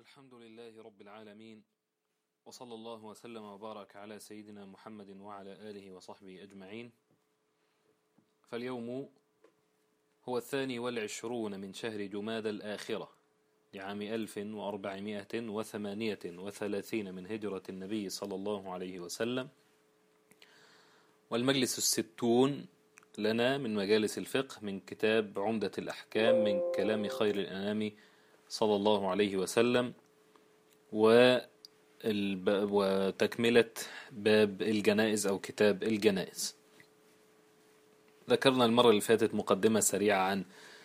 الحمد لله رب العالمين وصلى الله وسلم وبارك على سيدنا محمد وعلى آله وصحبه أجمعين فاليوم هو الثاني والعشرون من شهر جماد الآخرة لعام ألف وأربعمائة وثمانية وثلاثين من هجرة النبي صلى الله عليه وسلم والمجلس الستون لنا من مجالس الفقه من كتاب عمدة الأحكام من كلام خير الأنام صلى الله عليه وسلم وتكملة باب الجنائز أو كتاب الجنائز ذكرنا المرة اللي فاتت مقدمة سريعة عن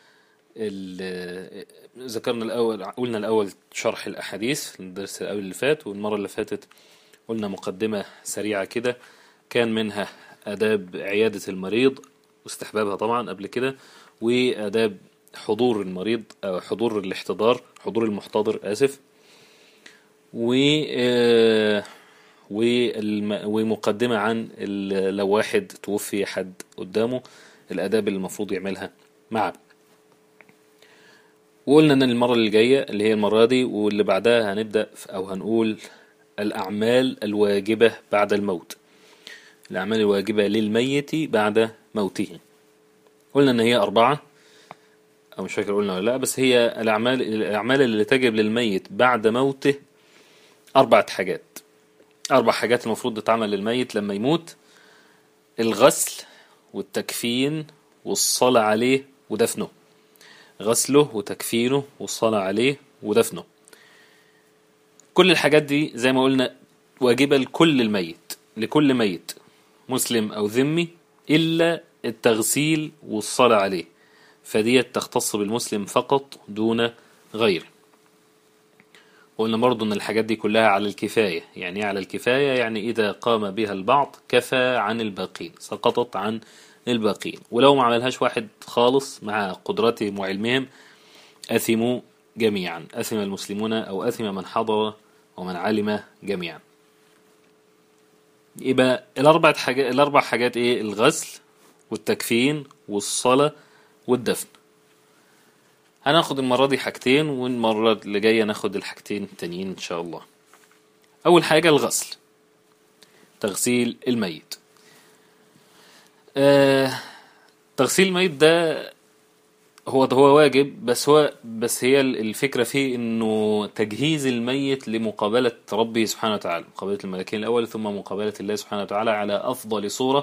ذكرنا الأول قلنا الأول شرح الأحاديث الدرس الأول اللي فات والمرة اللي فاتت قلنا مقدمة سريعة كده كان منها آداب عيادة المريض واستحبابها طبعا قبل كده وآداب حضور المريض أو حضور الاحتضار حضور المحتضر آسف و ومقدمة عن لو واحد توفي حد قدامه الآداب اللي المفروض يعملها معه وقلنا ان المرة اللي جاية اللي هي المرة دي واللي بعدها هنبدأ او هنقول الأعمال الواجبة بعد الموت الأعمال الواجبة للميت بعد موته قلنا ان هي أربعة أو مش فاكر قلنا ولا لا بس هي الأعمال الأعمال اللي تجب للميت بعد موته أربعة حاجات أربع حاجات المفروض تتعمل للميت لما يموت الغسل والتكفين والصلاة عليه ودفنه غسله وتكفينه والصلاة عليه ودفنه كل الحاجات دي زي ما قلنا واجبة لكل الميت لكل ميت مسلم أو ذمي إلا التغسيل والصلاة عليه فديت تختص بالمسلم فقط دون غيره قلنا برضو ان الحاجات دي كلها على الكفاية يعني على الكفاية يعني اذا قام بها البعض كفى عن الباقين سقطت عن الباقين ولو ما عملهاش واحد خالص مع قدرتهم وعلمهم اثموا جميعا اثم المسلمون او اثم من حضر ومن علم جميعا يبقى الاربع حاجات الاربع حاجات ايه الغسل والتكفين والصلاة والدفن هناخد المرة دي حاجتين والمرة اللي جاية ناخد الحاجتين التانيين إن شاء الله أول حاجة الغسل تغسيل الميت آه تغسيل الميت ده هو ده هو واجب بس هو بس هي الفكرة فيه إنه تجهيز الميت لمقابلة ربه سبحانه وتعالى مقابلة الملكين الأول ثم مقابلة الله سبحانه وتعالى على أفضل صورة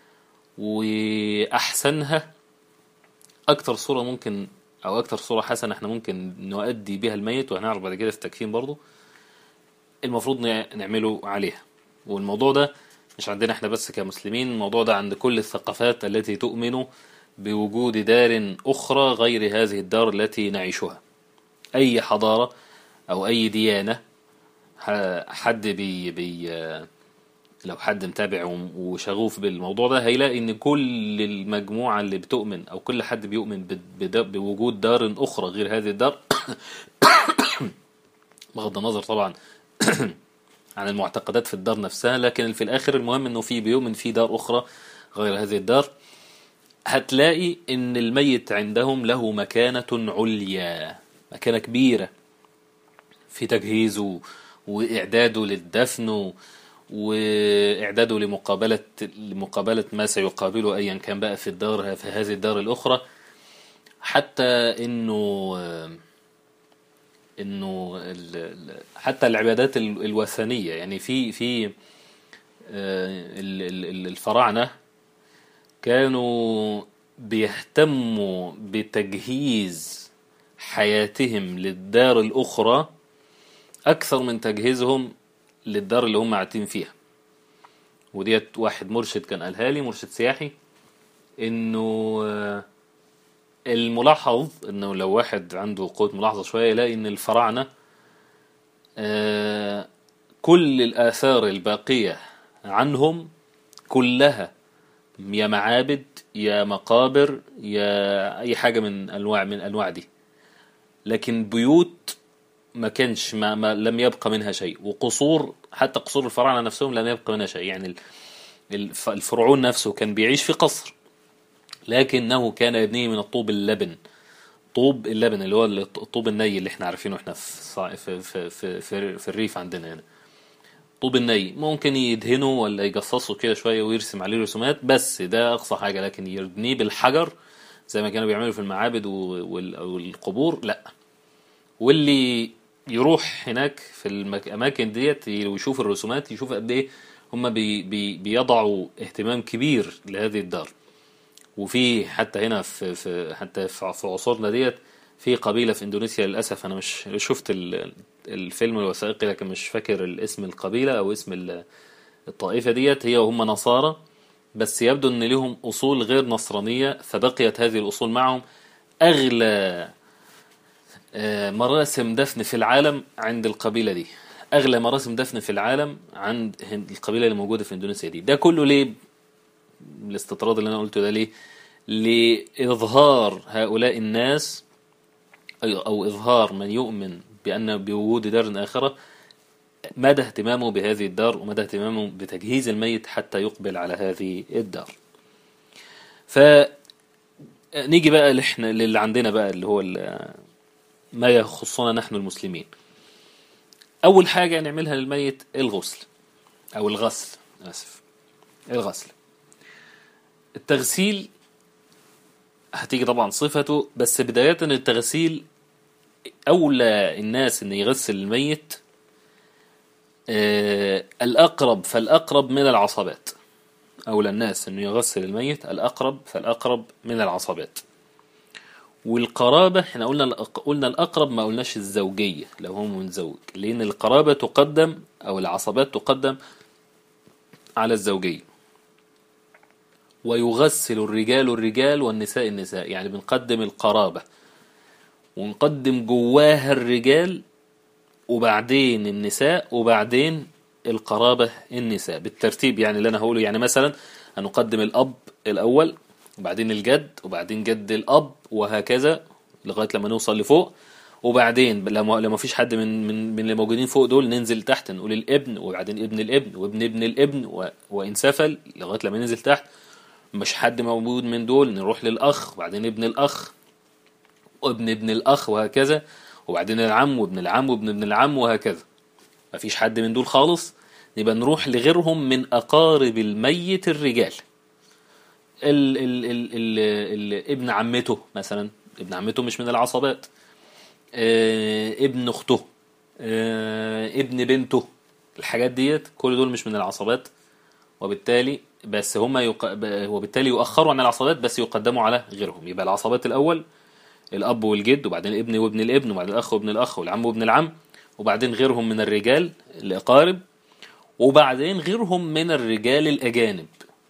وأحسنها أكتر صورة ممكن او اكتر صورة حسنة احنا ممكن نؤدي بها الميت وهنعرف بعد كده في التكفين برضو المفروض نعمله عليها والموضوع ده مش عندنا احنا بس كمسلمين الموضوع ده عند كل الثقافات التي تؤمن بوجود دار اخرى غير هذه الدار التي نعيشها اي حضارة او اي ديانة حد بي, بي لو حد متابع وشغوف بالموضوع ده هيلاقي ان كل المجموعة اللي بتؤمن او كل حد بيؤمن بوجود دار اخرى غير هذه الدار بغض النظر طبعا عن المعتقدات في الدار نفسها لكن في الاخر المهم انه في بيؤمن في دار اخرى غير هذه الدار هتلاقي ان الميت عندهم له مكانة عليا مكانة كبيرة في تجهيزه واعداده للدفن وإعداده لمقابلة لمقابلة ما سيقابله أيا كان بقى في الدار في هذه الدار الأخرى حتى إنه إنه حتى العبادات الوثنية يعني في في الفراعنة كانوا بيهتموا بتجهيز حياتهم للدار الأخرى أكثر من تجهيزهم للدار اللي هم قاعدين فيها وديت واحد مرشد كان قالها لي مرشد سياحي انه الملاحظ انه لو واحد عنده قوة ملاحظة شوية يلاقي ان الفراعنة كل الآثار الباقية عنهم كلها يا معابد يا مقابر يا أي حاجة من أنواع من أنواع دي لكن بيوت ما كانش ما, ما لم يبقى منها شيء وقصور حتى قصور الفراعنه نفسهم لم يبقى منها شيء يعني الفرعون نفسه كان بيعيش في قصر لكنه كان يبنيه من الطوب اللبن الطوب اللبن اللي هو الطوب الني اللي احنا عارفينه احنا في في في في, في, في الريف عندنا هنا طوب الني ممكن يدهنه ولا يجصصه كده شويه ويرسم عليه رسومات بس ده اقصى حاجه لكن يرميه بالحجر زي ما كانوا بيعملوا في المعابد والقبور لا واللي يروح هناك في الاماكن ديت ويشوف الرسومات يشوف قد ايه هم بي بي بيضعوا اهتمام كبير لهذه الدار وفي حتى هنا في, في حتى في عصورنا ديت في قبيله في اندونيسيا للاسف انا مش شفت الفيلم الوثائقي لكن مش فاكر الاسم القبيله او اسم الطائفه ديت هي وهم نصارى بس يبدو ان لهم اصول غير نصرانيه فبقيت هذه الاصول معهم اغلى آه، مراسم دفن في العالم عند القبيله دي اغلى مراسم دفن في العالم عند القبيله اللي موجوده في اندونيسيا دي ده كله ليه الاستطراد اللي انا قلته ده ليه لاظهار هؤلاء الناس او اظهار من يؤمن بان بوجود دار اخره مدى اهتمامه بهذه الدار ومدى اهتمامه بتجهيز الميت حتى يقبل على هذه الدار ف نيجي بقى اللي احنا اللي عندنا بقى اللي هو ما يخصنا نحن المسلمين اول حاجة نعملها للميت الغسل او الغسل اسف الغسل التغسيل هتيجي طبعا صفته بس بداية التغسيل أولى الناس إن يغسل الميت آه الأقرب فالأقرب من العصبات أولى الناس إنه يغسل الميت الأقرب فالأقرب من العصبات والقرابة احنا قلنا قلنا الأقرب ما قلناش الزوجية لو هو من زوج لأن القرابة تقدم أو العصبات تقدم على الزوجية ويغسل الرجال الرجال والنساء النساء يعني بنقدم القرابة ونقدم جواها الرجال وبعدين النساء وبعدين القرابة النساء بالترتيب يعني اللي أنا هقوله يعني مثلا هنقدم الأب الأول وبعدين الجد وبعدين جد الأب وهكذا لغاية لما نوصل لفوق وبعدين لما لما فيش حد من من من اللي موجودين فوق دول ننزل تحت نقول الابن وبعدين ابن الابن وابن ابن الابن و... وان سفل لغايه لما ننزل تحت مش حد موجود من دول نروح للاخ وبعدين ابن الاخ وابن ابن الاخ وهكذا وبعدين العم وابن العم وابن ابن العم وهكذا مفيش حد من دول خالص نبقى نروح لغيرهم من اقارب الميت الرجال ال ال ال ال ال ابن عمته مثلا ابن عمته مش من العصبات اه ابن اخته اه ابن بنته الحاجات ديت كل دول مش من العصبات وبالتالي بس هم يق... وبالتالي يؤخروا عن العصبات بس يقدموا على غيرهم يبقى العصبات الاول الاب والجد وبعدين الابن وابن الابن وبعدين الاخ وابن الاخ والعم وابن العم وبعدين غيرهم من الرجال الاقارب وبعدين غيرهم من الرجال الاجانب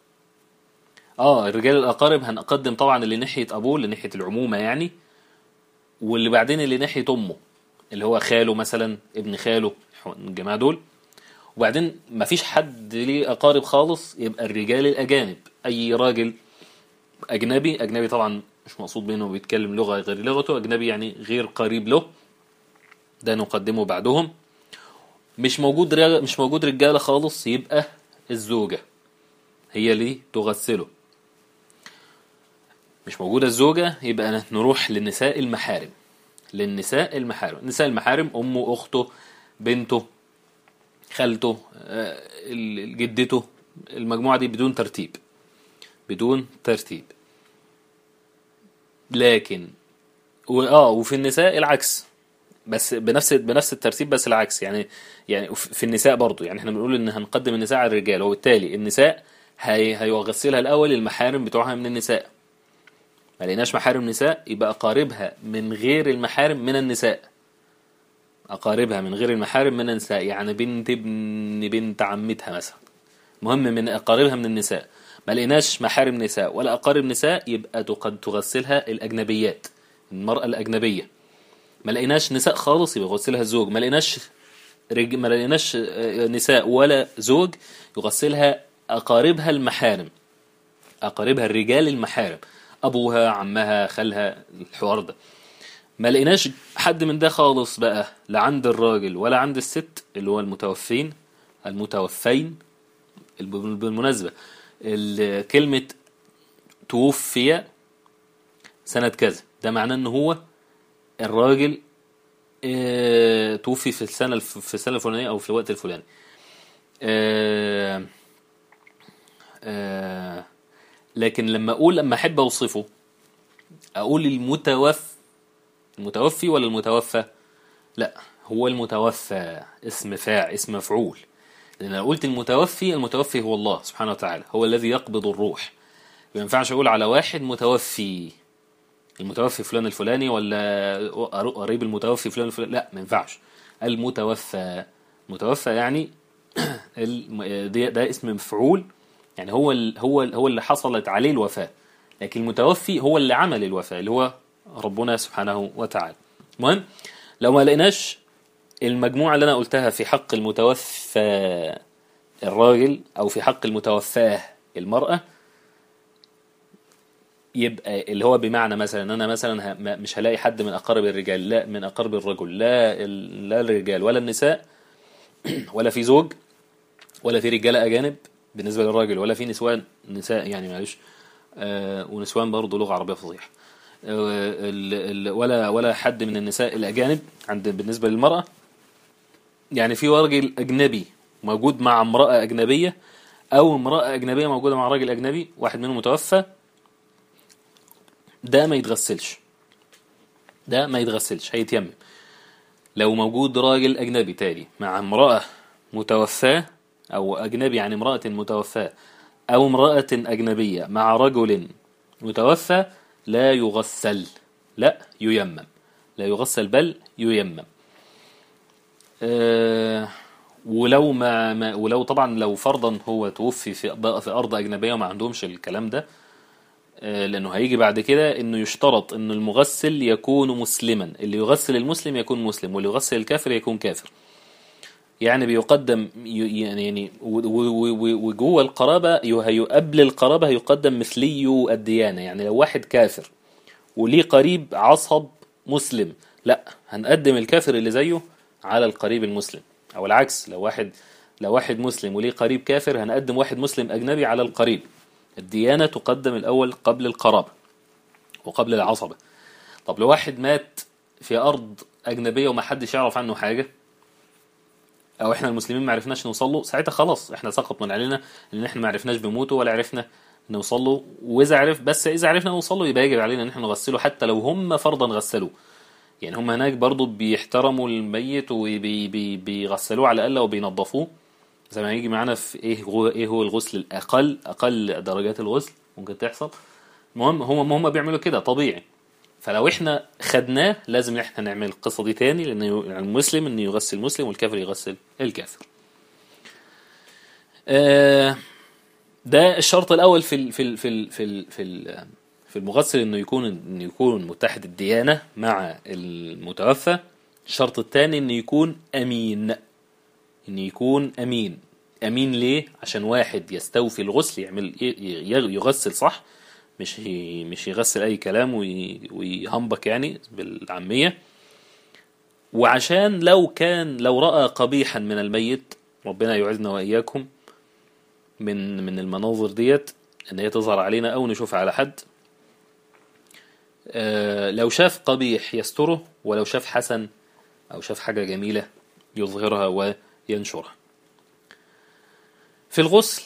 اه الرجال الاقارب هنقدم طبعا اللي ناحيه ابوه اللي ناحيه العمومه يعني واللي بعدين اللي ناحيه امه اللي هو خاله مثلا ابن خاله الجماعه دول وبعدين مفيش حد ليه اقارب خالص يبقى الرجال الاجانب اي راجل اجنبي اجنبي طبعا مش مقصود بانه بيتكلم لغه غير لغته اجنبي يعني غير قريب له ده نقدمه بعدهم مش موجود مش موجود رجاله خالص يبقى الزوجه هي اللي تغسله مش موجودة الزوجة يبقى نروح للنساء المحارم للنساء المحارم النساء المحارم أمه أخته بنته خالته جدته المجموعة دي بدون ترتيب بدون ترتيب لكن واه وفي النساء العكس بس بنفس بنفس الترتيب بس العكس يعني يعني في النساء برضو يعني احنا بنقول ان هنقدم النساء على الرجال وبالتالي النساء هي هيغسلها الاول المحارم بتوعها من النساء ما لقيناش محارم نساء يبقى اقاربها من غير المحارم من النساء اقاربها من غير المحارم من النساء يعني بنت ابن بنت عمتها مثلا مهم من اقاربها من النساء ما لقيناش محارم نساء ولا اقارب نساء يبقى قد تغسلها الاجنبيات المرأة الاجنبية ما لقيناش نساء خالص يبقى يغسلها الزوج ما لقيناش رج... ما لقيناش نساء ولا زوج يغسلها اقاربها المحارم اقاربها الرجال المحارم ابوها عمها خالها الحوار ده ما لقيناش حد من ده خالص بقى لا عند الراجل ولا عند الست اللي هو المتوفين المتوفين بالمناسبة كلمة توفي سنة كذا ده معناه ان هو الراجل آه، توفي في السنة الف- في السنة الفلانية أو في الوقت الفلاني آه، آه، لكن لما أقول لما أحب أوصفه أقول المتوفى المتوفي ولا المتوفى لا هو المتوفى اسم فاع اسم مفعول لأن لو قلت المتوفي المتوفي هو الله سبحانه وتعالى هو الذي يقبض الروح ما ينفعش أقول على واحد متوفي المتوفي فلان الفلاني ولا قريب المتوفي فلان الفلاني لا ما ينفعش المتوفى متوفى يعني الم- ده, ده اسم مفعول يعني هو ال هو ال هو اللي حصلت عليه الوفاة لكن المتوفي هو اللي عمل الوفاة اللي هو ربنا سبحانه وتعالى المهم لو ما لقيناش المجموعة اللي أنا قلتها في حق المتوفى الراجل أو في حق المتوفاه المرأة يبقى اللي هو بمعنى مثلا ان انا مثلا ه- ما- مش هلاقي حد من اقارب الرجال لا من اقارب الرجل لا ال- لا الرجال ولا النساء ولا في زوج ولا في رجاله اجانب بالنسبه للراجل ولا في نسوان نساء يعني معلش آه ونسوان برضه لغه عربيه فصيحه آه ال- ال- ولا ولا حد من النساء الاجانب عند بالنسبه للمراه يعني في راجل اجنبي موجود مع امراه اجنبيه او امراه اجنبيه موجوده مع راجل اجنبي واحد منهم متوفى ده ما يتغسلش ده ما يتغسلش هيتيمم لو موجود راجل أجنبي تاني مع امرأة متوفاة أو أجنبي عن امرأة متوفاة أو امرأة أجنبية مع رجل متوفى لا يغسل لا ييمم لا يغسل بل ييمم أه ولو ما, ما ولو طبعا لو فرضا هو توفي في بقى في أرض أجنبية وما عندهمش الكلام ده آه، لانه هيجي بعد كده انه يشترط ان المغسل يكون مسلما اللي يغسل المسلم يكون مسلم واللي يغسل الكافر يكون كافر يعني بيقدم ي- يعني يعني و- و- و- وجوه القرابة ي- هي- قبل القرابة هيقدم مثلي الديانة يعني لو واحد كافر وليه قريب عصب مسلم لا هنقدم الكافر اللي زيه على القريب المسلم او العكس لو واحد لو واحد مسلم وليه قريب كافر هنقدم واحد مسلم اجنبي على القريب الديانة تقدم الاول قبل القرابة وقبل العصبة طب لو واحد مات في ارض اجنبية وما حدش يعرف عنه حاجة او احنا المسلمين ما عرفناش نوصل له ساعتها خلاص احنا سقط من علينا ان احنا ما عرفناش بموته ولا عرفنا نوصل له واذا عرف بس اذا عرفنا نوصل له يبقى يجب علينا ان احنا نغسله حتى لو هم فرضا غسلوه يعني هم هناك برضو بيحترموا الميت وبيغسلوه على الاقل وبينظفوه زي ما هيجي معانا في ايه هو ايه هو الغسل الاقل اقل درجات الغسل ممكن تحصل المهم هم هم بيعملوا كده طبيعي فلو احنا خدناه لازم احنا نعمل القصه دي تاني لان يعني المسلم انه يغسل المسلم والكافر يغسل الكافر آه، ده الشرط الاول في ال في ال في ال في ال في, ال في المغسل انه يكون انه يكون متحد الديانه مع المتوفى الشرط الثاني انه يكون امين انه يكون امين امين ليه عشان واحد يستوفي الغسل يعمل ي- ي- يغسل صح مش ي- مش يغسل اي كلام وي- ويهنبك يعني بالعاميه وعشان لو كان لو راى قبيحا من الميت ربنا يعزنا واياكم من من المناظر ديت ان هي تظهر علينا او نشوفها على حد آه، لو شاف قبيح يستره ولو شاف حسن او شاف حاجه جميله يظهرها وينشرها في الغسل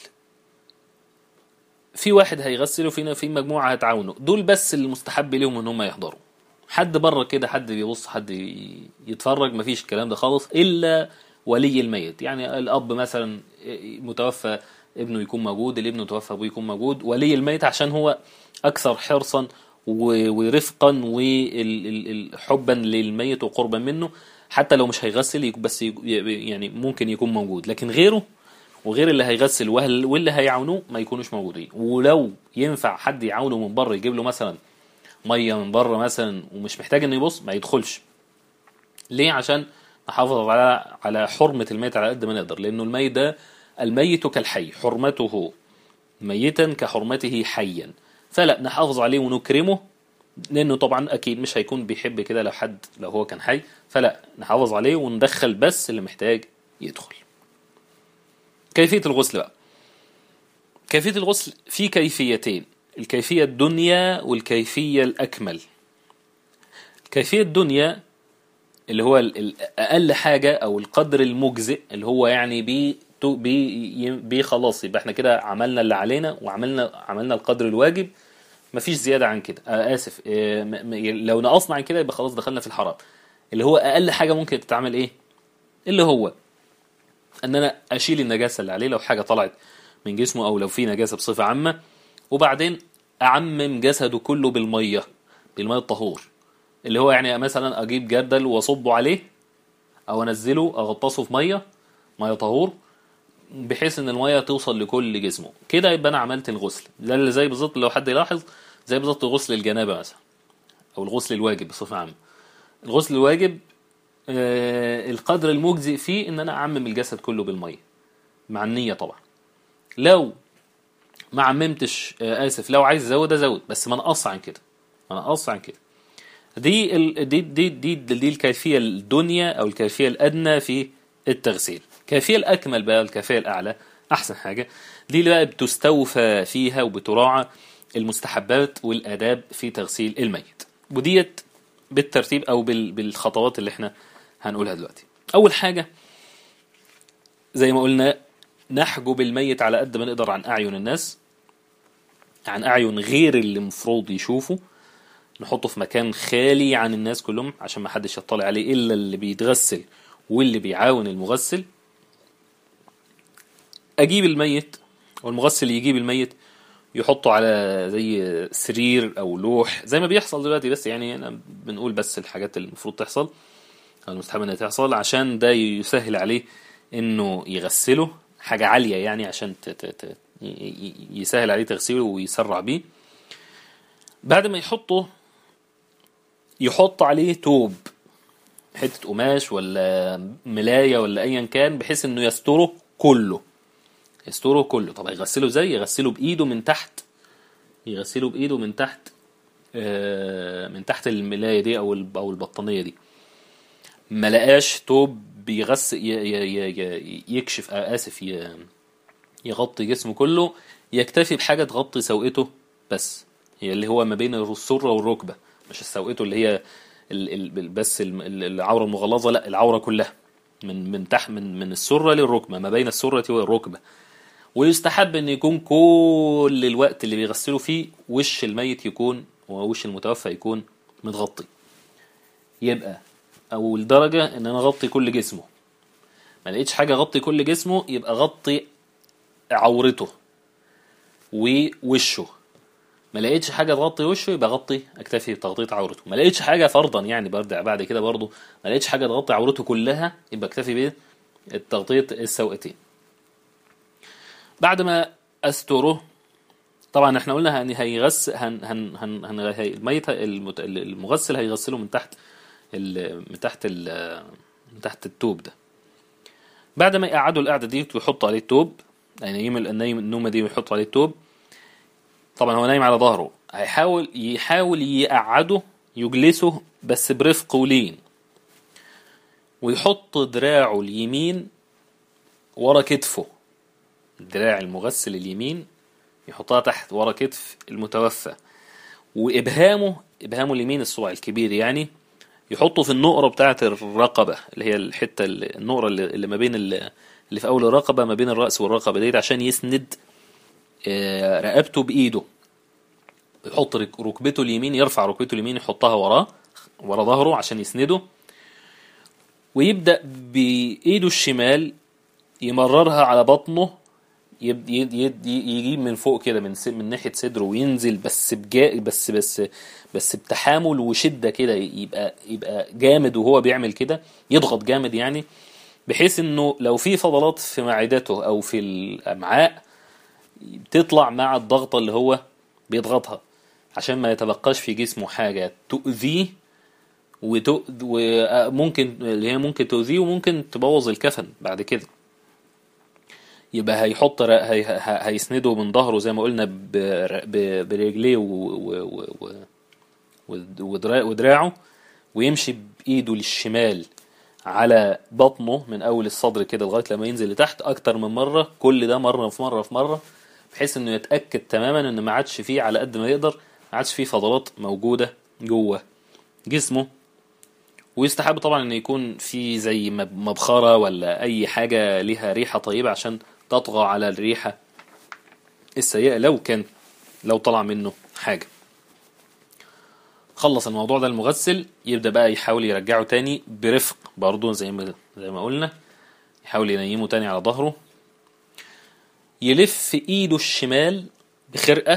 في واحد هيغسل وفي في مجموعه هتعاونوا دول بس المستحب ليهم ان هم يحضروا حد بره كده حد بيبص حد ي- يتفرج مفيش الكلام ده خالص الا ولي الميت يعني الاب مثلا متوفى ابنه يكون موجود الابن متوفى ابوه يكون موجود ولي الميت عشان هو اكثر حرصا و- ورفقا وحبا للميت وقربا منه حتى لو مش هيغسل يك- بس يك- يعني ممكن يكون موجود لكن غيره وغير اللي هيغسل وهل- واللي هيعاونوه ما يكونوش موجودين ولو ينفع حد يعاونه من بره يجيب له مثلا ميه من بره مثلا ومش محتاج انه يبص ما يدخلش ليه عشان نحافظ على على حرمه الميت على قد ما نقدر لانه الميت ده الميت كالحي حرمته ميتا كحرمته حيا فلا نحافظ عليه ونكرمه لانه طبعا اكيد مش هيكون بيحب كده لو حد لو هو كان حي فلا نحافظ عليه وندخل بس اللي محتاج يدخل كيفيه الغسل بقى كيفيه الغسل في كيفيتين الكيفيه الدنيا والكيفيه الاكمل كيفية دنيا اللي هو ال- ال- اقل حاجة او القدر المجزئ اللي هو يعني بي تو- بي ي- بي خلاص يبقى احنا كده عملنا اللي علينا وعملنا عملنا القدر الواجب مفيش زيادة عن كده آه اسف آه م- م- لو نقصنا عن كده يبقى خلاص دخلنا في الحرام اللي هو اقل حاجة ممكن تتعمل ايه اللي هو ان انا اشيل النجاسة اللي عليه لو حاجة طلعت من جسمه او لو في نجاسة بصفة عامة وبعدين اعمم جسده كله بالمية بالمية الطهور اللي هو يعني مثلا اجيب جردل واصبه عليه او انزله اغطسه في ميه ميه طهور بحيث ان الميه توصل لكل جسمه كده يبقى انا عملت الغسل ده اللي زي بالظبط لو حد يلاحظ زي بالظبط غسل الجنابه مثلا او الغسل الواجب بصفه عامه الغسل الواجب آه القدر المجزئ فيه ان انا اعمم الجسد كله بالميه مع النيه طبعا لو ما عممتش آه اسف لو عايز ازود ازود بس ما نقص عن كده ما نقص عن كده دي ال... دي دي دي دي الكيفيه الدنيا او الكيفيه الادنى في التغسيل الكيفيه الاكمل بقى الكيفيه الاعلى احسن حاجه دي اللي بقى بتستوفى فيها وبتراعى المستحبات والاداب في تغسيل الميت وديت بالترتيب او بال... بالخطوات اللي احنا هنقولها دلوقتي اول حاجه زي ما قلنا نحجب الميت على قد ما نقدر عن اعين الناس عن اعين غير اللي المفروض يشوفه نحطه في مكان خالي عن الناس كلهم عشان ما حدش يطلع عليه الا اللي بيتغسل واللي بيعاون المغسل اجيب الميت والمغسل يجيب الميت يحطه على زي سرير او لوح زي ما بيحصل دلوقتي بس يعني انا بنقول بس الحاجات اللي المفروض تحصل او المستحب انها تحصل عشان ده يسهل عليه انه يغسله حاجة عالية يعني عشان ت- ت- ت- ي- ي- يسهل عليه تغسيله ويسرع بيه بعد ما يحطه يحط عليه توب حتة قماش ولا ملاية ولا أيا كان بحيث إنه يستره كله يستره كله طب هيغسله ازاي يغسله بإيده من تحت يغسله بإيده من تحت آه، من تحت الملاية دي أو الب- أو البطانية دي ما لقاش توب بيغسل ي- ي- ي- ي- يكشف آه، آسف ي- يغطي جسمه كله يكتفي بحاجة تغطي سوقته بس هي اللي هو ما بين السرة والركبة مش سوقته اللي هي ال ال بس ال- ال- العورة المغلظة لا العورة كلها من من تحت من من السرة للركبة ما بين السرة والركبة ويستحب ان يكون كل الوقت اللي بيغسلوا فيه وش الميت يكون ووش المتوفى يكون متغطي يبقى اول درجة ان انا اغطي كل جسمه ما لقيتش حاجة اغطي كل جسمه يبقى غطي عورته ووشه ما لقيتش حاجه تغطي وشه يبقى غطي اكتفي بتغطيه عورته ما لقيتش حاجه فرضا يعني برجع بعد كده برضه ما لقيتش حاجه تغطي عورته كلها يبقى اكتفي بتغطيه السوقتين بعد ما استره طبعا احنا قلنا هن هيغسل هن هن هن هن هي الميت المت- المغسل هيغسله من تحت ال- من تحت ال- من تحت التوب ده بعد ما يقعدوا القعده دي ويحطوا عليه التوب يعني ينيم النايم النومه دي ويحطوا عليه التوب طبعا هو نايم على ظهره هيحاول يحاول يقعده يجلسه بس برفق ولين ويحط دراعه اليمين ورا كتفه دراع المغسل اليمين يحطها تحت ورا كتف المتوفى وابهامه ابهامه اليمين الصبع الكبير يعني يحطه في النقرة بتاعة الرقبة اللي هي الحتة اللي- النقرة اللي اللي ما بين ال- اللي في أول الرقبة ما بين الرأس والرقبة ديت عشان يسند آه، رقبته بإيده يحط رك- ركبته اليمين يرفع ركبته اليمين يحطها وراه ورا ظهره عشان يسنده ويبدأ بإيده الشمال يمررها على بطنه يب- يد- يد- يجيب من فوق كده من س- من ناحية صدره وينزل بس بجا بس بس بس بتحامل وشدة كده يبقى يبقى جامد وهو بيعمل كده يضغط جامد يعني بحيث انه لو في فضلات في معدته او في الامعاء بتطلع مع الضغطة اللي هو بيضغطها عشان ما يتبقاش في جسمه حاجة تؤذيه وتؤ... وممكن اللي هي ممكن تؤذيه وممكن تبوظ الكفن بعد كده يبقى هيحط ر- هي... ه- هيسنده من ظهره زي ما قلنا ب... ب... برجليه و... و... و... و... ودرا- ودراعه ويمشي بإيده للشمال على بطنه من أول الصدر كده لغاية لما ينزل لتحت أكتر من مرة كل ده مرة في مرة في مرة بحيث إنه يتأكد تماما إن ما عادش فيه على قد ما يقدر ما عادش فيه فضلات موجودة جوه جسمه ويستحب طبعا ان يكون في زي مب- مبخرة ولا اي حاجة ليها ريحة طيبة عشان تطغى على الريحة السيئة لو كان لو طلع منه حاجة خلص الموضوع ده المغسل يبدأ بقى يحاول يرجعه تاني برفق برضه زي ما زي ما قلنا يحاول ينيمه تاني على ظهره يلف ايده الشمال بخرقة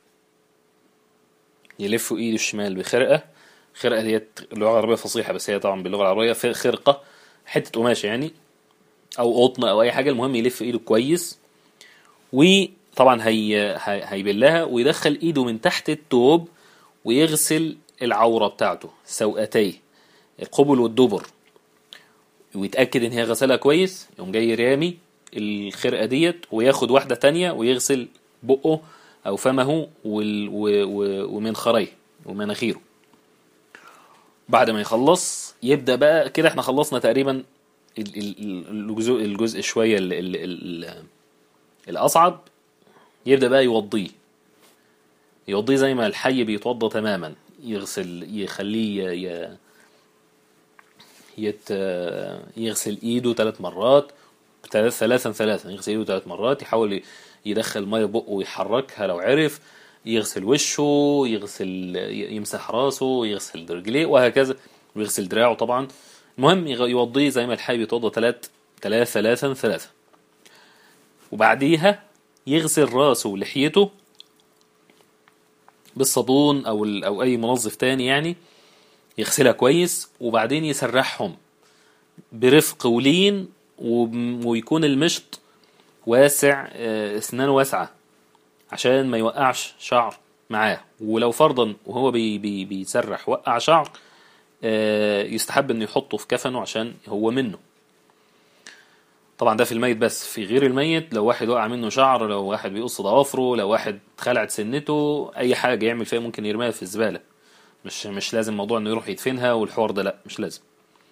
يلف ايده الشمال بخرقة خرقة ديت اللغة العربية فصيحة بس هي طبعا باللغة العربية في خرقة حتة قماش يعني او قطن او اي حاجة المهم يلف ايده كويس وطبعا هي هي- هيبلها ويدخل ايده من تحت التوب ويغسل العورة بتاعته سوأتيه القبل والدبر ويتأكد ان هي غسلها كويس يقوم جاي رامي الخرقة ديت وياخد واحدة تانية ويغسل بقه او فمه وال... و... و... ومنخريه ومناخيره بعد ما يخلص يبدأ بقى كده احنا خلصنا تقريبا ال- ال- ال- الجزء الجزء شوية ال... ال... ال... الأصعب يبدأ بقى يوضيه يوضيه زي ما الحي بيتوضى تماما يغسل يخليه ي... ي... يت... يغسل ايده ثلاث مرات ثلاث ثلاثا ثلاثا يغسل ايده ثلاث مرات يحاول يدخل ميه بقه ويحركها لو عرف يغسل وشه يغسل يمسح راسه يغسل رجليه وهكذا ويغسل دراعه طبعا المهم يغ- يوضيه زي ما الحي بيتوضى ثلاث ثلاث ثلاثا ثلاثا وبعديها يغسل راسه ولحيته بالصابون او ال- او اي منظف تاني يعني يغسلها كويس وبعدين يسرحهم برفق ولين وب- ويكون المشط واسع آه، اسنان واسعة عشان ما يوقعش شعر معاه ولو فرضا وهو بي بي بيسرح وقع شعر آه، يستحب انه يحطه في كفنه عشان هو منه طبعا ده في الميت بس في غير الميت لو واحد وقع منه شعر لو واحد بيقص ضوافره لو واحد خلعت سنته اي حاجة يعمل فيها ممكن يرميها في الزبالة مش مش لازم موضوع انه يروح يدفنها والحوار ده لا مش لازم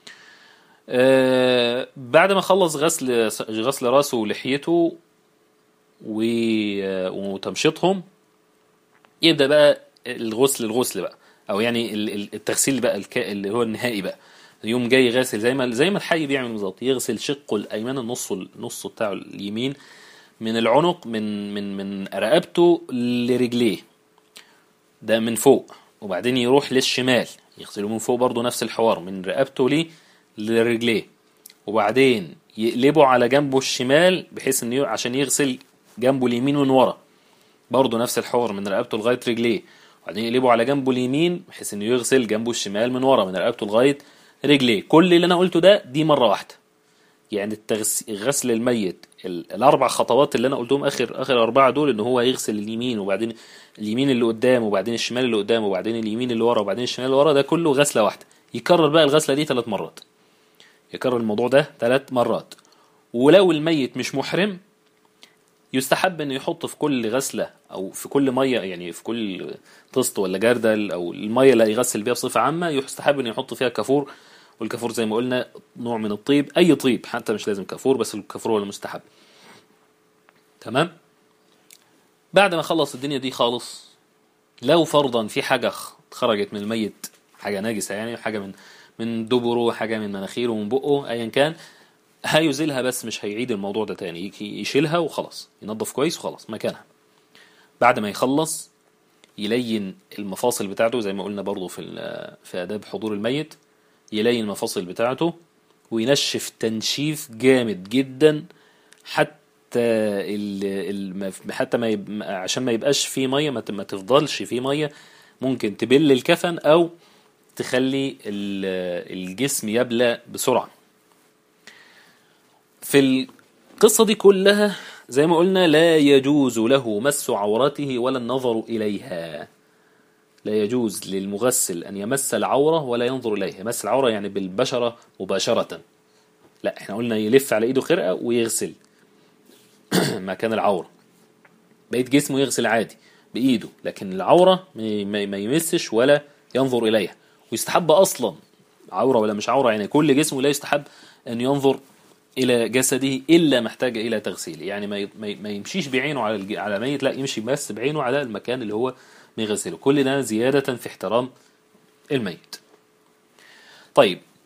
آه بعد ما خلص غسل غسل راسه ولحيته و- آه، وتمشيطهم يبدأ بقى الغسل الغسل بقى او يعني ال- ال- التغسيل بقى الك- اللي هو النهائي بقى يوم جاي غاسل زي ما زي ما الحي بيعمل بالظبط يغسل شقه الايمن النص النص بتاعه اليمين من العنق من من من رقبته لرجليه ده من فوق وبعدين يروح للشمال يغسله من فوق برضه نفس الحوار من رقبته ليه لرجليه وبعدين يقلبه على جنبه الشمال بحيث انه ي- عشان يغسل جنبه اليمين من ورا برضه نفس الحوار من رقبته لغايه رجليه وبعدين يقلبه على جنبه اليمين بحيث انه يغسل جنبه الشمال من ورا من رقبته لغايه رجليه كل اللي انا قلته ده دي مره واحده يعني التغس... غسل الميت ال... الاربع خطوات اللي انا قلتهم اخر اخر اربعه دول ان هو يغسل اليمين وبعدين اليمين اللي قدام وبعدين الشمال اللي قدام وبعدين اليمين اللي ورا وبعدين الشمال اللي ورا ده كله غسله واحده يكرر بقى الغسله دي ثلاث مرات يكرر الموضوع ده ثلاث مرات ولو الميت مش محرم يستحب انه يحط في كل غسله او في كل ميه يعني في كل طست ولا جردل او الميه اللي هيغسل بيها بصفه عامه يستحب انه يحط فيها كافور والكافور زي ما قلنا نوع من الطيب اي طيب حتى مش لازم كافور بس الكافور هو المستحب تمام بعد ما خلص الدنيا دي خالص لو فرضا في حاجه خ- خرجت من الميت حاجه ناجسه يعني حاجه من من دبره حاجه من مناخيره من بقه ايا كان هيزيلها بس مش هيعيد الموضوع ده تاني يجي- يشيلها وخلاص ينظف كويس وخلاص مكانها بعد ما يخلص يلين المفاصل بتاعته زي ما قلنا برضو في ال- في آداب حضور الميت يلين المفاصل بتاعته وينشف تنشيف جامد جدا حتى ال ال حتى ما يب... عشان ما يبقاش فيه ميه ما ت- ما تفضلش فيه ميه ممكن تبل الكفن او تخلي ال- الجسم يبلى بسرعه في القصة دي كلها زي ما قلنا لا يجوز له مس عورته ولا النظر إليها لا يجوز للمغسل أن يمس العورة ولا ينظر إليها مس العورة يعني بالبشرة مباشرة لا احنا قلنا يلف على ايده خرقة ويغسل مكان العورة بقيت جسمه يغسل عادي بإيده لكن العورة ما- ما ما يمسش ولا ينظر إليها ويستحب أصلا عورة ولا مش عورة يعني كل جسمه لا يستحب أن ينظر إلى جسده إلا محتاج إلى تغسيل يعني ما ي- ما ي- ما يمشيش بعينه على الج- على ميت لا يمشي بس بعينه على المكان اللي هو بيغسله كل ده زيادة في احترام الميت طيب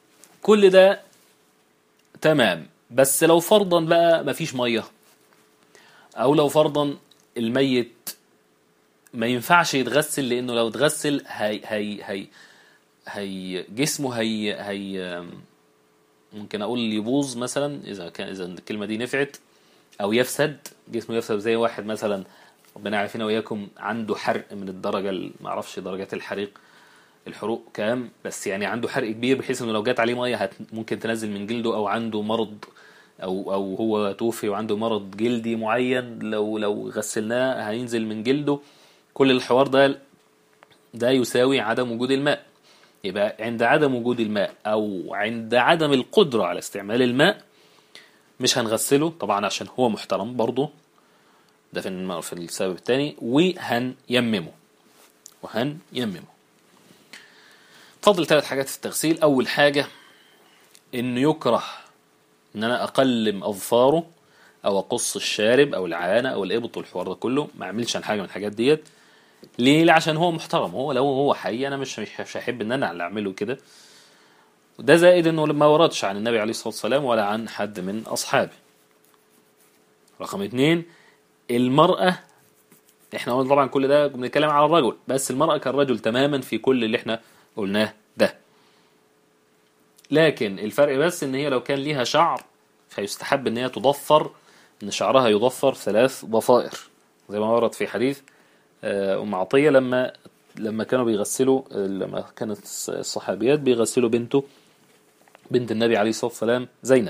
كل ده تمام بس لو فرضا بقى مفيش ميه او لو فرضا الميت ما ينفعش يتغسل لانه لو اتغسل هي هي هي هي جسمه هي هي ممكن اقول يبوظ مثلا اذا كان اذا الكلمه دي نفعت او يفسد جسمه يفسد زي واحد مثلا ربنا يعافينا واياكم عنده حرق من الدرجه ال- ما اعرفش درجات الحريق الحروق كام بس يعني عنده حرق كبير بحيث انه لو جات عليه ميه هت ممكن تنزل من جلده او عنده مرض او او هو توفي وعنده مرض جلدي معين لو لو غسلناه هينزل من جلده كل الحوار ده ده يساوي عدم وجود الماء يبقى عند عدم وجود الماء او عند عدم القدرة على استعمال الماء مش هنغسله طبعا عشان هو محترم برضه ده في الم- في السبب الثاني وهنيممه وهنيممه فضل ثلاث حاجات في التغسيل اول حاجة انه يكره ان انا اقلم اظفاره او اقص الشارب او العانة او الابط والحوار ده كله ما اعملش عن حاجة من الحاجات ديت ليه؟ ليه؟ عشان هو محترم هو لو هو حي انا مش مش مش هحب ان انا اللي اعمله كده وده زائد انه ما وردش عن النبي عليه الصلاه والسلام ولا عن حد من اصحابه رقم اتنين المرأة احنا قلنا طبعا كل ده بنتكلم على الرجل بس المرأة كالرجل تماما في كل اللي احنا قلناه ده لكن الفرق بس ان هي لو كان ليها شعر فيستحب ان هي تضفر ان شعرها يضفر ثلاث ضفائر زي ما ورد في حديث آه، ام عطيه لما لما كانوا بيغسلوا آه، لما كانت الصحابيات بيغسلوا بنته بنت النبي عليه الصلاه والسلام زينب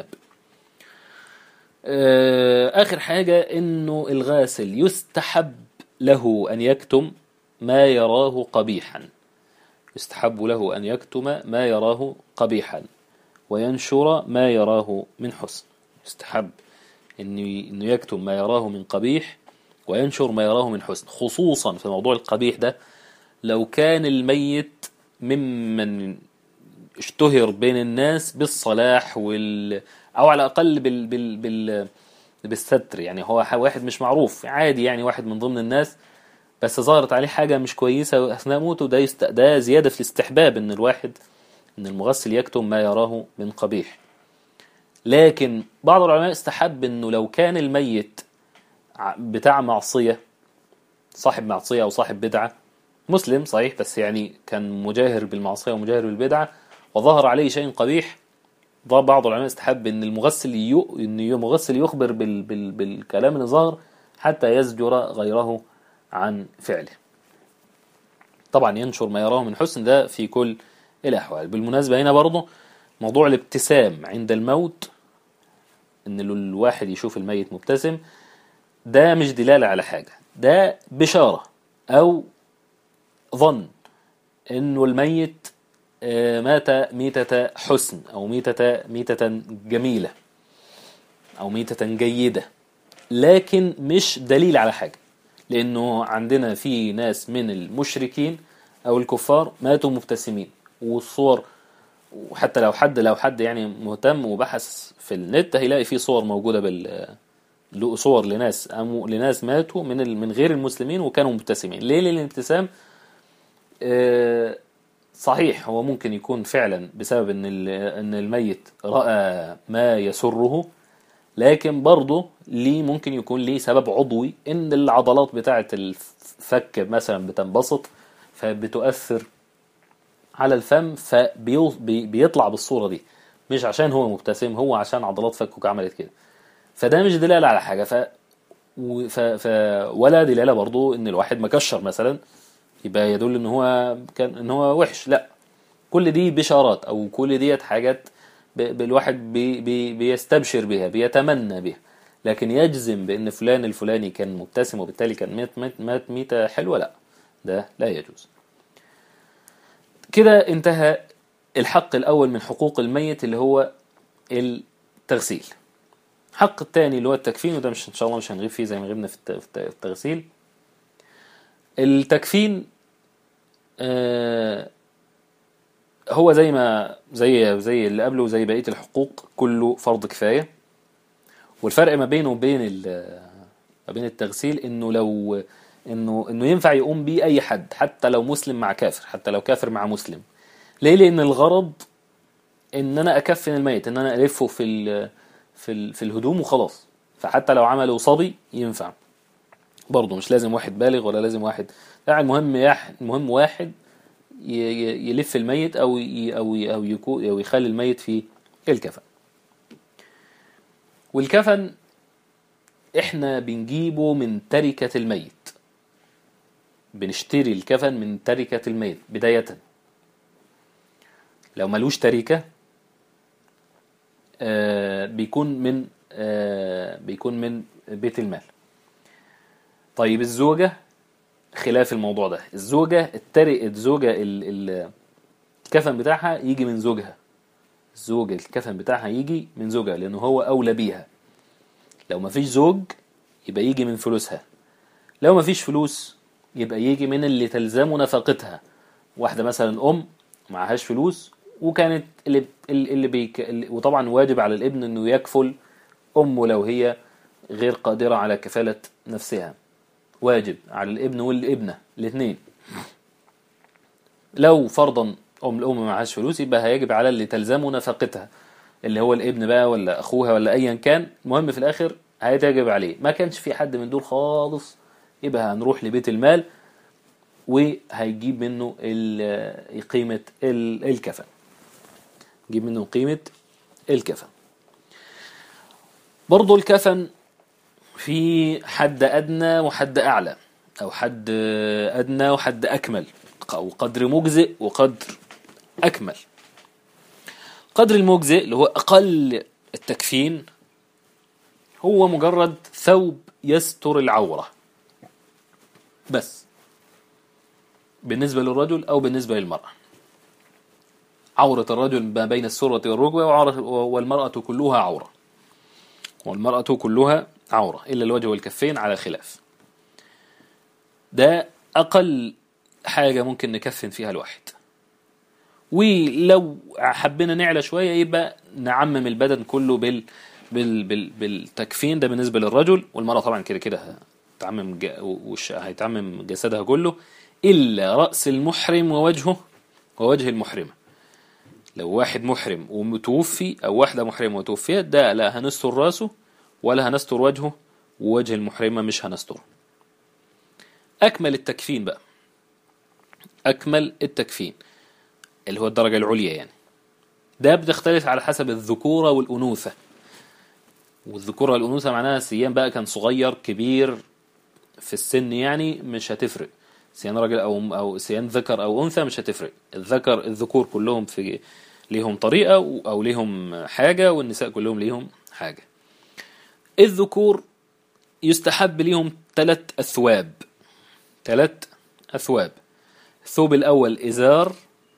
آه، اخر حاجه انه الغاسل يستحب له ان يكتم ما يراه قبيحا يستحب له ان يكتم ما يراه قبيحا وينشر ما يراه من حسن يستحب انه انه يكتم ما يراه من قبيح وينشر ما يراه من حسن خصوصا في موضوع القبيح ده لو كان الميت ممن اشتهر بين الناس بالصلاح وال او على الاقل بال بال بال بالستر يعني هو ح- واحد مش معروف عادي يعني واحد من ضمن الناس بس ظهرت عليه حاجة مش كويسة أثناء موته ده يست... ده زيادة في الاستحباب إن الواحد إن المغسل يكتم ما يراه من قبيح لكن بعض العلماء استحب إنه لو كان الميت ع- بتاع معصية صاحب معصية أو صاحب بدعة مسلم صحيح بس يعني كان مجاهر بالمعصية ومجاهر بالبدعة وظهر عليه شيء قبيح ض- بعض العلماء استحب ان المغسل يو... ان المغسل يخبر بال... بال... بالكلام اللي ظهر حتى يزجر غيره عن فعله طبعا ينشر ما يراه من حسن ده في كل الاحوال بالمناسبة هنا برضه موضوع الابتسام عند الموت ان الواحد يشوف الميت مبتسم ده مش دلالة على حاجة ده بشارة او ظن انه الميت آه، مات ميتة حسن او ميتة ميتة جميلة او ميتة جيدة لكن مش دليل على حاجة لانه عندنا في ناس من المشركين او الكفار ماتوا مبتسمين والصور وحتى لو حد لو حد يعني مهتم وبحث في النت هيلاقي في صور موجودة بال له صور لناس أمو لناس ماتوا من ال- من غير المسلمين وكانوا مبتسمين ليه لأن الابتسام آه، صحيح هو ممكن يكون فعلا بسبب ان ال- ان الميت رأى ما يسره لكن برضه ليه ممكن يكون ليه سبب عضوي ان العضلات بتاعه الفك مثلا بتنبسط فبتؤثر على الفم فبيطلع بالصورة دي مش عشان هو مبتسم هو عشان عضلات فكك عملت كده فده مش دلالة على حاجة ف... و- ف... ف... ولا دلالة برضو ان الواحد مكشر مثلا يبقى يدل ان هو كان ان هو وحش لا كل دي بشارات او كل ديت حاجات ب... بالواحد بي... بي... بيستبشر بها بيتمنى بها لكن يجزم بان فلان الفلاني كان مبتسم وبالتالي كان مات مات, مات ميتة حلوة لا ده لا يجوز كده انتهى الحق الأول من حقوق الميت اللي هو التغسيل الحق الثاني اللي هو التكفين وده مش إن شاء الله مش هنغيب فيه زي ما غبنا في الت- في الت- التغسيل التكفين آه، هو زي ما زي زي اللي قبله وزي بقية الحقوق كله فرض كفاية والفرق ما بينه وبين ال- ما بين التغسيل انه لو انه انه ينفع يقوم بيه اي حد حتى لو مسلم مع كافر حتى لو كافر مع مسلم ليه لان الغرض ان انا اكفن الميت ان انا الفه في ال في ال في الهدوم وخلاص فحتى لو عمله صبي ينفع برضه مش لازم واحد بالغ ولا لازم واحد لا المهم يح المهم واحد ي- ي- يلف الميت او ي- او ي- او يكو او يخلي الميت في الكفن والكفن احنا بنجيبه من تركة الميت بنشتري الكفن من تركة الميت بداية لو ملوش تركة آه بيكون من آه بيكون من بيت المال طيب الزوجة خلاف الموضوع ده الزوجة التركة الزوجة ال- ال- الكفن بتاعها يجي من زوجها الزوجة الكفن بتاعها يجي من زوجها لأنه هو أولى بيها لو مفيش زوج يبقى يجي من فلوسها لو مفيش فلوس يبقى يجي من اللي تلزمه نفقتها واحدة مثلا أم معهاش فلوس وكانت اللي اللي بيك اللي وطبعا واجب على الابن انه يكفل امه لو هي غير قادرة على كفالة نفسها واجب على الابن والابنة الاثنين لو فرضا ام الام معهاش فلوس يبقى هيجب على اللي تلزمه نفقتها اللي هو الابن بقى ولا اخوها ولا ايا كان المهم في الاخر هيتجب عليه ما كانش في حد من دول خالص يبقى هنروح لبيت المال وهيجيب منه ال- قيمة ال- الكفن يجيب منه قيمة الكفن برضو الكفن في حد أدنى وحد أعلى أو حد أدنى وحد أكمل أو قدر مجزئ وقدر أكمل قدر المجزئ اللي هو أقل التكفين هو مجرد ثوب يستر العورة بس بالنسبة للرجل أو بالنسبة للمرأة عورة الرجل ما بين السرة والركبة وعورة- والمرأة كلها عورة والمرأة كلها عورة إلا الوجه والكفين على خلاف ده أقل حاجة ممكن نكفن فيها الواحد ولو حبينا نعلى شوية يبقى نعمم البدن كله بال بال بال بالتكفين ده بالنسبة للرجل والمرأة طبعا كده كده هتعمم ج... وش... هيتعمم جسدها كله إلا رأس المحرم ووجهه ووجه المحرمة لو واحد محرم ومتوفي أو واحدة محرمة وتوفيت ده لا هنستر راسه ولا هنستر وجهه ووجه المحرمة مش هنستره أكمل التكفين بقى أكمل التكفين اللي هو الدرجة العليا يعني ده بتختلف على حسب الذكورة والأنوثة والذكورة والأنوثة معناها سيان بقى كان صغير كبير في السن يعني مش هتفرق سيان راجل أو أو سيان ذكر أو أنثى مش هتفرق الذكر الذكور كلهم في ليهم طريقة أو ليهم حاجة والنساء كلهم ليهم حاجة الذكور يستحب ليهم ثلاث أثواب ثلاث أثواب الثوب الأول إزار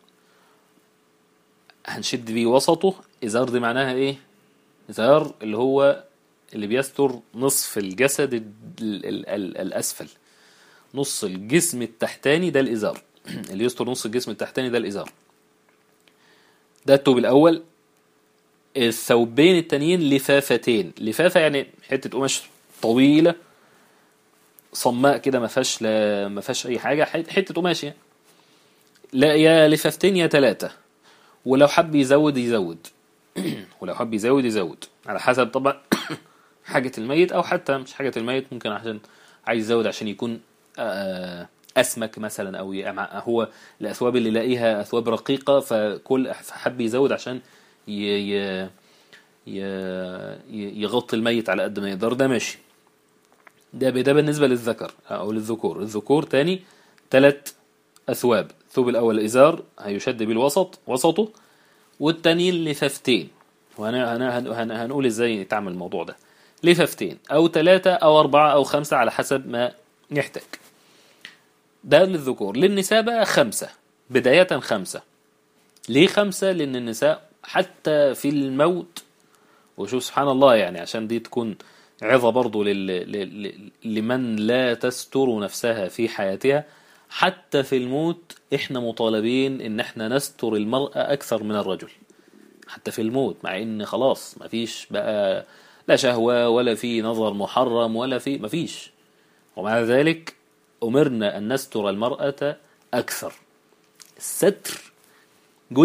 هنشد بيه وسطه إزار دي معناها إيه إزار اللي هو اللي بيستر نصف الجسد ال ال ال الأسفل نص الجسم التحتاني ده الإزار اللي يستر نص الجسم التحتاني ده الإزار ده الثوب الأول الثوبين التانيين لفافتين لفافة يعني حتة قماش طويلة صماء كده ما فيهاش لا ما فيهاش أي حاجة حتة قماش يعني لا يا لفافتين يا ثلاثة ولو حب يزود يزود ولو حب يزود يزود على حسب طبعا حاجة الميت أو حتى مش حاجة الميت ممكن عشان عايز يزود عشان يكون أسمك مثلا أو هو الأثواب اللي لاقيها أثواب رقيقة فكل حب يزود عشان ي... ي... يغطي الميت على قد ما يقدر ده ماشي ده ده بالنسبة للذكر أو للذكور الذكور تاني ثلاث أثواب الثوب الأول إزار هيشد بالوسط وسطه والتاني لفافتين وهنقول ازاي تعمل الموضوع ده لفافتين أو ثلاثة أو أربعة أو خمسة على حسب ما يحتاج ده للذكور للنساء بقى خمسة بداية خمسة ليه خمسة لأن النساء حتى في الموت وشوف سبحان الله يعني عشان دي تكون عظة برضو لل... لل... لمن لا تستر نفسها في حياتها حتى في الموت احنا مطالبين ان احنا نستر المرأة اكثر من الرجل حتى في الموت مع ان خلاص مفيش بقى لا شهوة ولا في نظر محرم ولا في مفيش ومع ذلك امرنا ان نستر المرأة اكثر الستر جزء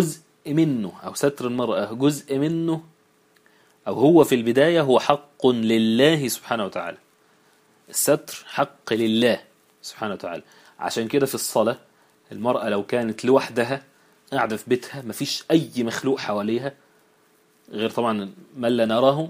منه أو ستر المرأة جزء منه أو هو في البداية هو حق لله سبحانه وتعالى الستر حق لله سبحانه وتعالى عشان كده في الصلاة المرأة لو كانت لوحدها قاعدة في بيتها مفيش أي مخلوق حواليها غير طبعا من لا نراهم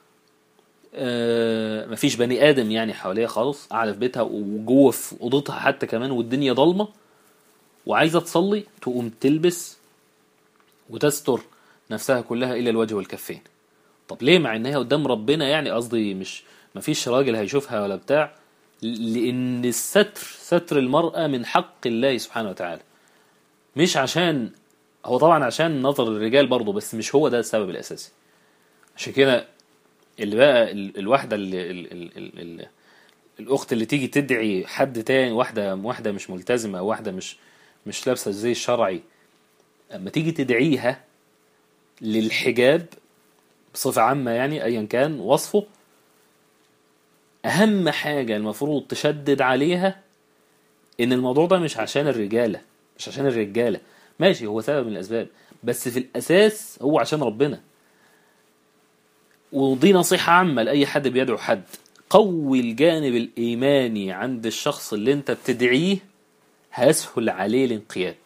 آه، مفيش بني آدم يعني حواليها خالص قاعدة في بيتها وجوه في أوضتها حتى كمان والدنيا ضلمة وعايزة تصلي تقوم تلبس وتستر نفسها كلها إلى الوجه والكفين طب ليه مع ان هي قدام ربنا يعني قصدي مش مفيش راجل هيشوفها ولا بتاع لان الستر ستر المرأة من حق الله سبحانه وتعالى مش عشان هو طبعا عشان نظر الرجال برضه بس مش هو ده السبب الاساسي عشان كده اللي بقى ال- الواحدة اللي ال ال ال ال الاخت اللي تيجي تدعي حد تاني واحدة واحدة مش ملتزمة او واحدة مش مش لابسة الزي الشرعي اما تيجي تدعيها للحجاب بصفة عامة يعني أيا كان وصفه أهم حاجة المفروض تشدد عليها إن الموضوع ده مش عشان الرجالة مش عشان الرجالة ماشي هو سبب من الأسباب بس في الأساس هو عشان ربنا ودي نصيحة عامة لأي حد بيدعو حد قوي الجانب الإيماني عند الشخص اللي أنت بتدعيه هيسهل عليه الانقياد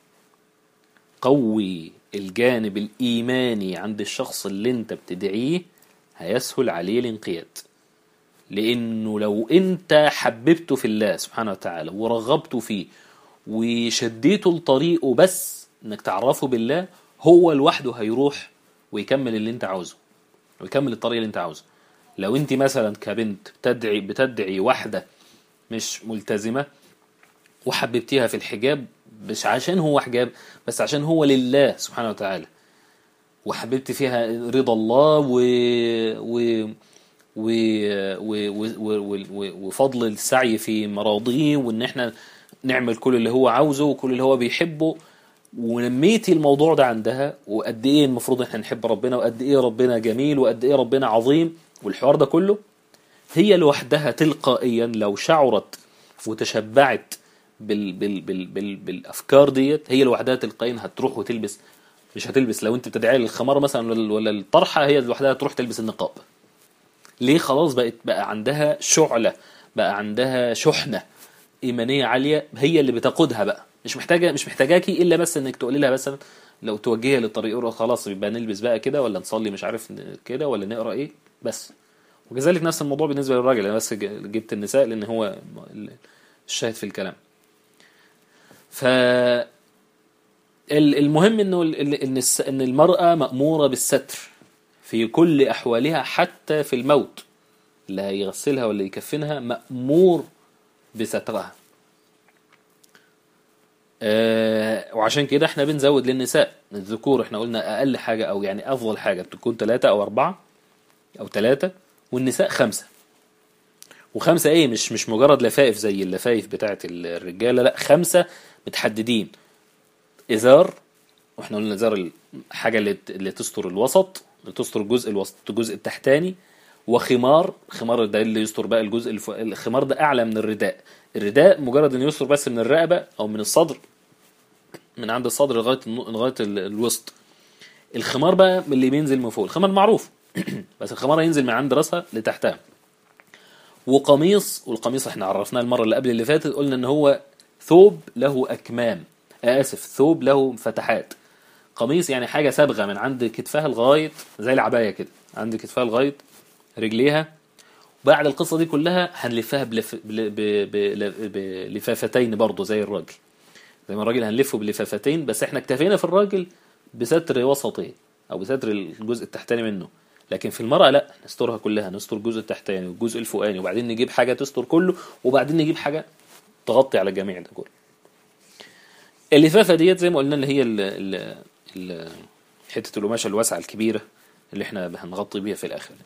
قوي الجانب الإيماني عند الشخص اللي انت بتدعيه هيسهل عليه الانقياد لأنه لو انت حببته في الله سبحانه وتعالى ورغبته فيه وشديته لطريقه بس انك تعرفه بالله هو لوحده هيروح ويكمل اللي انت عاوزه ويكمل الطريق اللي انت عاوزه لو انت مثلا كبنت بتدعي بتدعي واحدة مش ملتزمة وحببتيها في الحجاب مش عشان هو حجاب بس عشان هو لله سبحانه وتعالى وحببت فيها رضا الله و... و... و... و... و... و... و... وفضل السعي في مراضيه وان احنا نعمل كل اللي هو عاوزه وكل اللي هو بيحبه ونميتي الموضوع ده عندها وقد ايه المفروض احنا نحب ربنا وقد ايه ربنا جميل وقد ايه ربنا عظيم والحوار ده كله هي لوحدها تلقائيا لو شعرت وتشبعت بال بال بال بال بالافكار ديت هي لوحدها تلقائيا هتروح وتلبس مش هتلبس لو انت بتدعي للخمار مثلا ولا ولا الطرحه هي لوحدها تروح تلبس النقاب ليه خلاص بقت بقى عندها شعله بقى عندها شحنه ايمانيه عاليه هي اللي بتقودها بقى مش محتاجه مش محتاجاكي الا بس انك تقولي لها مثلا لو توجهها للطريق خلاص يبقى نلبس بقى كده ولا نصلي مش عارف كده ولا نقرا ايه بس وكذلك نفس الموضوع بالنسبه للراجل انا بس جبت النساء لان هو الشاهد في الكلام ف المهم انه ان ان المراه ماموره بالستر في كل احوالها حتى في الموت لا يغسلها ولا يكفنها مامور بسترها آه وعشان كده احنا بنزود للنساء الذكور احنا قلنا اقل حاجه او يعني افضل حاجه تكون ثلاثة او اربعة او ثلاثة والنساء خمسة وخمسة ايه مش مش مجرد لفائف زي اللفايف بتاعت الرجاله لا خمسة متحددين ازار واحنا قلنا ازار الحاجه اللي اللي تستر الوسط اللي تستر الجزء الوسط الجزء التحتاني وخمار خمار ده اللي يستر بقى الجزء الف... الخمار ده اعلى من الرداء الرداء مجرد انه يستر بس من الرقبه او من الصدر من عند الصدر لغايه لغايه الوسط الخمار بقى اللي بينزل من فوق الخمار معروف بس الخمار هينزل من عند راسها لتحتها وقميص والقميص احنا عرفناه المره اللي قبل اللي فاتت قلنا ان هو ثوب له اكمام اسف ثوب له فتحات قميص يعني حاجه صبغه من عند كتفها لغايه زي العبايه كده عند كتفها لغايه رجليها وبعد القصه دي كلها هنلفها بلف... بل... ب... ب... بلفافتين برضه زي الراجل زي ما الراجل هنلفه بلفافتين بس احنا اكتفينا في الراجل بستر وسطي او بستر الجزء التحتاني منه لكن في المرأة لا نسترها كلها نستر الجزء التحتاني والجزء الفوقاني وبعدين نجيب حاجة تستر كله وبعدين نجيب حاجة تغطي على الجميع ده كله اللفافة ديت زي ما قلنا اللي هي ال ال ال حتة القماشة الواسعة الكبيرة اللي احنا هنغطي بيها في الآخر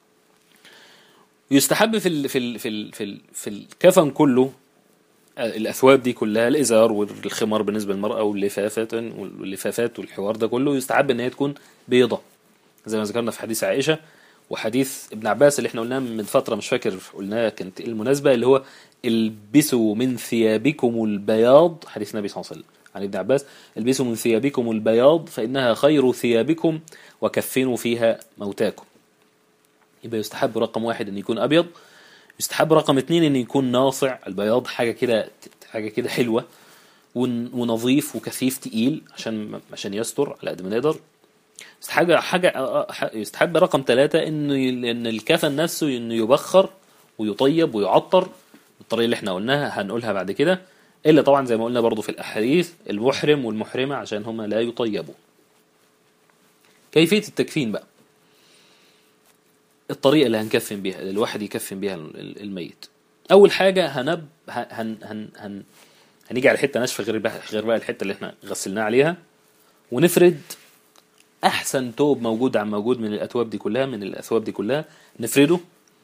يستحب في ال في ال في ال في, ال في الكفن كله الاثواب دي كلها الازار والخمار بالنسبه للمراه واللفافات واللفافات والحوار ده كله يستحب ان هي تكون بيضه زي ما ذكرنا في حديث عائشه وحديث ابن عباس اللي احنا قلناه من فتره مش فاكر قلناه كانت المناسبه اللي هو البسوا من ثيابكم البياض حديث النبي صلى الله عليه وسلم عن ابن عباس البسوا من ثيابكم البياض فإنها خير ثيابكم وكفنوا فيها موتاكم يبقى يستحب رقم واحد ان يكون ابيض يستحب رقم اتنين ان يكون ناصع البياض حاجة كده حاجة كده حلوة ون- ونظيف وكثيف تقيل عشان عشان يستر على قد ما نقدر يستحب حاجة يستحب رقم ثلاثة انه ي- ان الكفن نفسه انه يبخر ويطيب ويعطر بالطريقة اللي احنا قلناها هنقولها بعد كده الا طبعا زي ما قلنا برضو في الاحاديث المحرم والمحرمة عشان هما لا يطيبوا كيفية التكفين بقى الطريقة اللي هنكفن بيها اللي الواحد يكفن بيها ال- الميت أول حاجة هنب هن هن هن هنيجي على حتة ناشفة غير بقى غير بقى الحتة اللي احنا غسلناها عليها ونفرد أحسن توب موجود عن موجود من الأثواب دي كلها من الأثواب دي كلها نفرده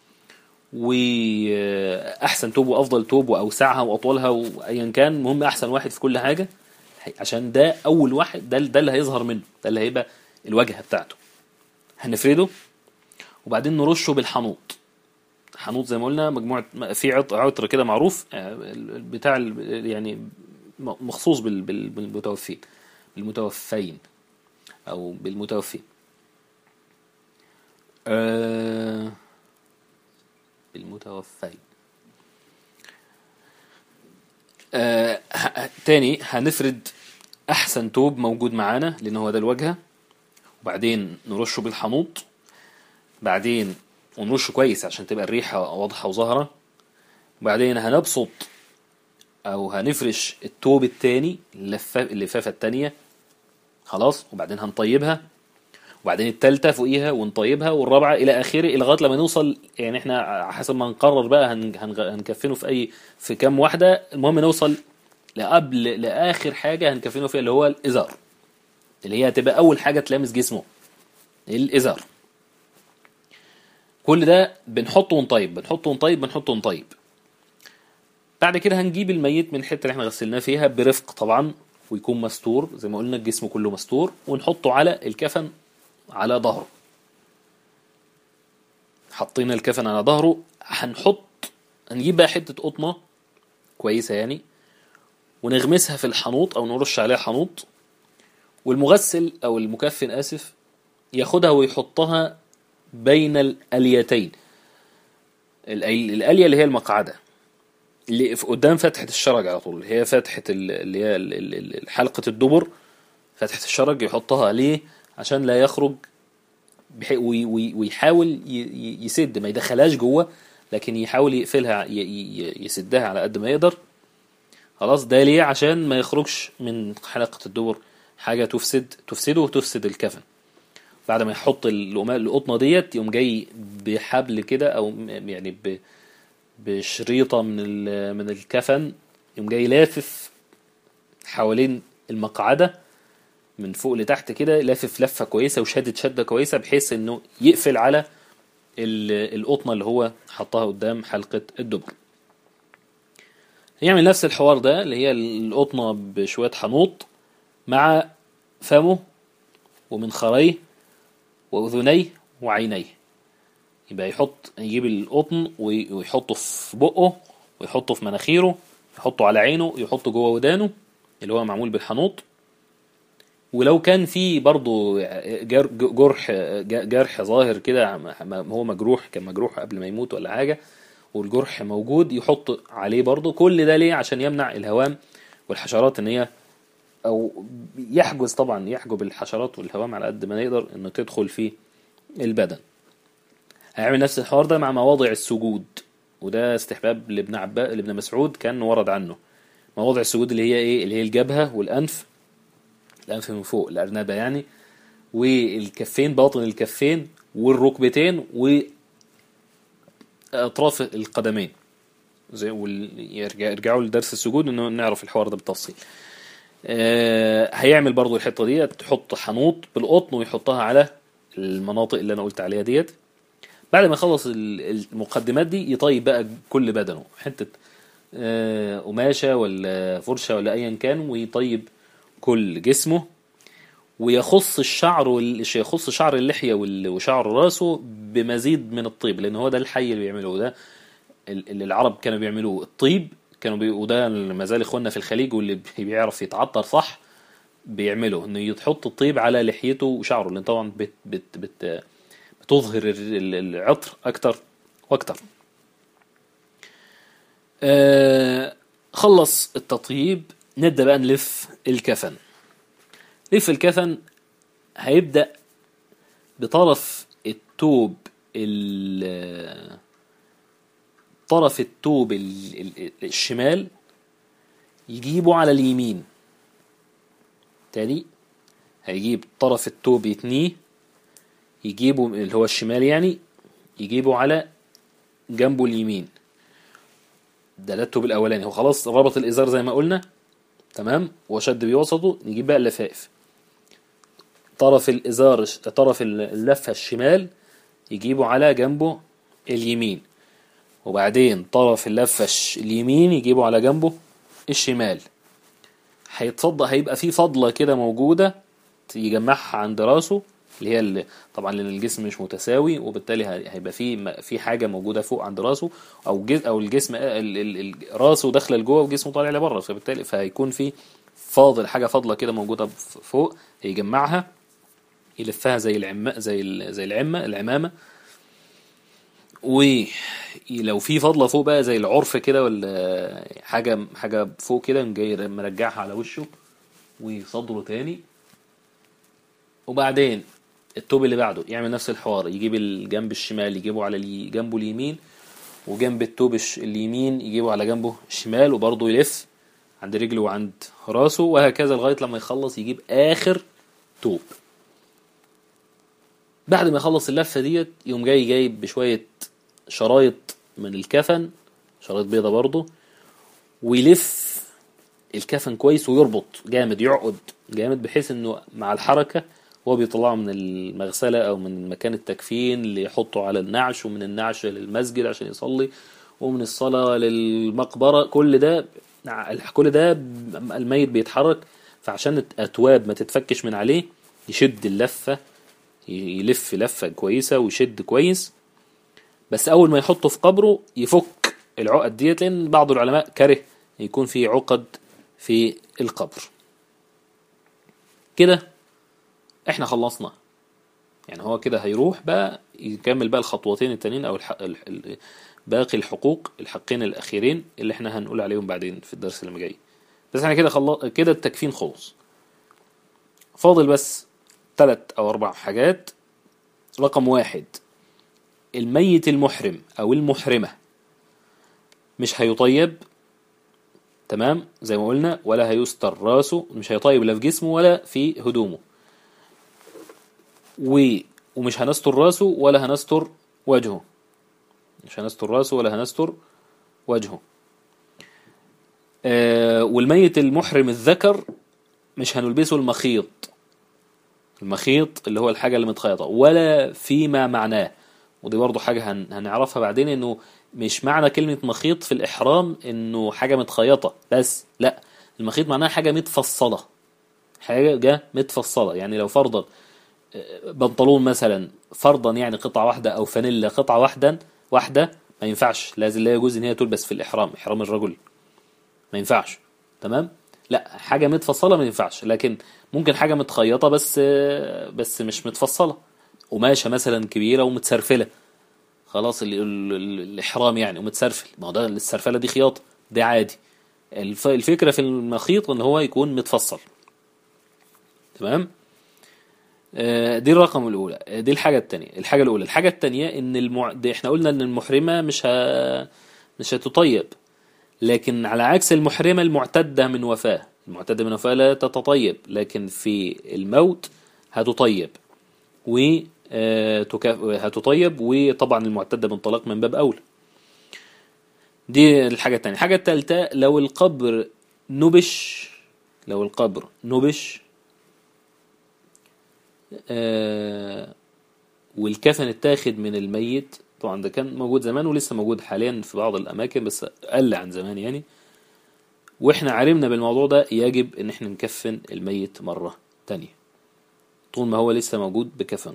وأحسن توب وأفضل توب وأوسعها وأطولها وأيا كان المهم أحسن واحد في كل حاجة عشان ده أول واحد ده ده اللي هيظهر منه ده اللي هيبقى الواجهة بتاعته هنفرده وبعدين نرشه بالحنوط حنوط زي ما قلنا مجموعة في عط- عطر كده معروف آه، بتاع ال- يعني م- مخصوص بال- بال- بالمتوفين بالمتوفين أو بالمتوفين آه، بالمتوفين آه، ه- تاني هنفرد أحسن توب موجود معانا لأن هو ده الواجهة وبعدين نرشه بالحنوط بعدين ونرشه كويس عشان تبقى الريحة واضحة وظاهرة بعدين هنبسط أو هنفرش التوب التاني اللفة اللفافة التانية خلاص وبعدين هنطيبها وبعدين التالتة فوقيها ونطيبها والرابعة إلى آخره لغاية لما نوصل يعني إحنا على حسب ما نقرر بقى هن هن هنكفنه في أي في كام واحدة المهم نوصل لقبل لآخر حاجة هنكفنه فيها اللي هو الإزار اللي هي هتبقى أول حاجة تلامس جسمه الإزار كل ده بنحطه ونطيب بنحطه ونطيب بنحطه ونطيب بعد كده هنجيب الميت من الحته اللي احنا غسلناه فيها برفق طبعا ويكون مستور زي ما قلنا الجسم كله مستور ونحطه على الكفن على ظهره حطينا الكفن على ظهره هنحط هنجيب بقى حته قطنه كويسه يعني ونغمسها في الحنوط او نرش عليها حنوط والمغسل او المكفن اسف ياخدها ويحطها بين الاليتين الأل- الاليه اللي هي المقعده اللي في قدام فتحه الشرج على طول اللي هي فتحه ال- اللي هي ال- ال- ال- حلقه الدبر فتحه الشرج يحطها ليه عشان لا يخرج بحي وي- وي- ويحاول ي- ي- يسد ما يدخلهاش جوه لكن يحاول يقفلها ي- ي- يسدها على قد ما يقدر خلاص ده ليه عشان ما يخرجش من حلقة الدبر حاجة تفسد تفسده وتفسد الكفن بعد ما يحط القما- القطنة ديت يقوم جاي بحبل كده او م- يعني ب بشريطة من ال- من الكفن يقوم جاي لافف حوالين المقعدة من فوق لتحت كده لافف لفة كويسة وشادد شدة كويسة بحيث انه يقفل على ال- القطنة اللي هو حطها قدام حلقة الدبر يعمل نفس الحوار ده اللي هي القطنة بشوية حنوط مع فمه ومنخريه وأذنيه وعينيه يبقى يحط يجيب القطن وي- ويحطه في بقه ويحطه في مناخيره يحطه على عينه يحطه جوه ودانه اللي هو معمول بالحنوط ولو كان في برضه جر- جرح جرح ظاهر كده م- هو مجروح كان مجروح قبل ما يموت ولا حاجه والجرح موجود يحط عليه برضه كل ده ليه عشان يمنع الهوام والحشرات ان هي او يحجز طبعا يحجب الحشرات والهوام على قد ما يقدر انه تدخل في البدن هيعمل نفس الحوار ده مع مواضع السجود وده استحباب لابن عبا لابن مسعود كان ورد عنه مواضع السجود اللي هي ايه اللي هي الجبهة والانف الانف من فوق الارنبة يعني والكفين باطن الكفين والركبتين واطراف القدمين زي وال... يرجع يرجعوا لدرس السجود انه نعرف الحوار ده بالتفصيل آه، هيعمل برضو الحته دي تحط حنوط بالقطن ويحطها على المناطق اللي انا قلت عليها ديت بعد ما يخلص ال- المقدمات دي يطيب بقى كل بدنه حته آه، قماشه ولا فرشه ولا ايا كان ويطيب كل جسمه ويخص الشعر وال... يخص شعر اللحيه وال- وشعر راسه بمزيد من الطيب لان هو ده الحي اللي بيعمله ده ال- اللي العرب كانوا بيعملوه الطيب كانوا بي... وده ما زال اخواننا في الخليج واللي بي- بيعرف يتعطر صح بيعمله انه يحط الطيب على لحيته وشعره لان طبعا بت... بت... بت... بتظهر ال- ال- العطر اكتر واكتر آه خلص التطيب نبدأ بقى نلف الكفن لف الكفن هيبدأ بطرف التوب ال- طرف التوب ال- ال- الشمال يجيبه على اليمين تاني هيجيب طرف التوب يتنيه يجيبه اللي هو الشمال يعني يجيبه على جنبه اليمين ده ده التوب الاولاني هو خلاص ربط الازار زي ما قلنا تمام وشد بوسطه نجيب بقى اللفائف طرف الازار طرف اللفه الشمال يجيبه على جنبه اليمين وبعدين طرف اللفه الش- اليمين يجيبه على جنبه الشمال هيتصدق هيبقى في فضله كده موجوده يجمعها عند راسه اللي هي اللي طبعا لان الجسم مش متساوي وبالتالي هي- هيبقى في م- في حاجه موجوده فوق عند راسه او جز او الجسم ال- ال- ال- راسه داخله لجوه وجسمه طالع لبره فبالتالي فهيكون في فاضل حاجه فاضله كده موجوده ف- فوق يجمعها يلفها زي العمة زي ال- زي العمه العمامه ولو في فضله فوق بقى زي العرف كده ولا حاجه حاجه فوق كده يقوم جاي مرجعها على وشه وصدره تاني وبعدين التوب اللي بعده يعمل نفس الحوار يجيب الجنب الشمال يجيبه على الي... جنبه اليمين وجنب التوب الش- اليمين يجيبه على جنبه الشمال وبرضه يلف عند رجله وعند راسه وهكذا لغاية لما يخلص يجيب آخر توب بعد ما يخلص اللفة ديت يقوم جاي جايب بشوية شرايط من الكفن شرايط بيضة برضه ويلف الكفن كويس ويربط جامد يعقد جامد بحيث انه مع الحركة هو بيطلعه من المغسلة او من مكان التكفين اللي يحطه على النعش ومن النعش للمسجد عشان يصلي ومن الصلاة للمقبرة كل ده كل ده الميت بيتحرك فعشان الأتواب ما تتفكش من عليه يشد اللفة يلف لفة كويسة ويشد كويس بس أول ما يحطه في قبره يفك العقد ديت لأن بعض العلماء كره يكون في عقد في القبر كده احنا خلصنا يعني هو كده هيروح بقى يكمل بقى الخطوتين التانيين او الحق ال- باقي الحقوق الحقين الاخيرين اللي احنا هنقول عليهم بعدين في الدرس اللي جاي بس احنا كده خلص كده التكفين خلص فاضل بس ثلاث او اربع حاجات رقم واحد الميت المحرم او المحرمة مش هيطيب تمام زي ما قلنا ولا هيستر راسه مش هيطيب لا في جسمه ولا في هدومه و ومش هنستر راسه ولا هنستر وجهه مش هنستر راسه ولا هنستر وجهه آه والميت المحرم الذكر مش هنلبسه المخيط المخيط اللي هو الحاجة اللي متخيطة ولا فيما معناه ودي برضو حاجة هن هنعرفها بعدين انه مش معنى كلمة مخيط في الإحرام انه حاجة متخيطة بس لا المخيط معناها حاجة متفصلة حاجة متفصلة يعني لو فرضا بنطلون مثلا فرضا يعني قطعة واحدة أو فانيلا قطعة واحدة واحدة ما ينفعش لازم لا يجوز إن هي تلبس في الإحرام إحرام الرجل ما ينفعش تمام لا حاجة متفصلة ما ينفعش لكن ممكن حاجة متخيطة بس بس مش متفصلة قماشة مثلا كبيرة ومتسرفلة خلاص ال ال ال الإحرام يعني ومتسرفل ما هو ده السرفلة دي خياطة ده عادي الف الفكرة في المخيط إن هو يكون متفصل تمام دي الرقم الأولى دي الحاجة التانية الحاجة الأولى الحاجة التانية إن المع... دي احنا قلنا إن المحرمة مش ه... مش هتطيب لكن على عكس المحرمة المعتدة من وفاة المعتدة من وفاة لا تتطيب لكن في الموت هتطيب و هتطيب وطبعا المعتدة من طلاق من باب أولى دي الحاجة التانية الحاجة التالتة لو القبر نبش لو القبر نبش آه والكفن اتاخد من الميت طبعا ده كان موجود زمان ولسه موجود حاليا في بعض الأماكن بس قل عن زمان يعني واحنا عرفنا بالموضوع ده يجب ان احنا نكفن الميت مرة تانية طول ما هو لسه موجود بكفنه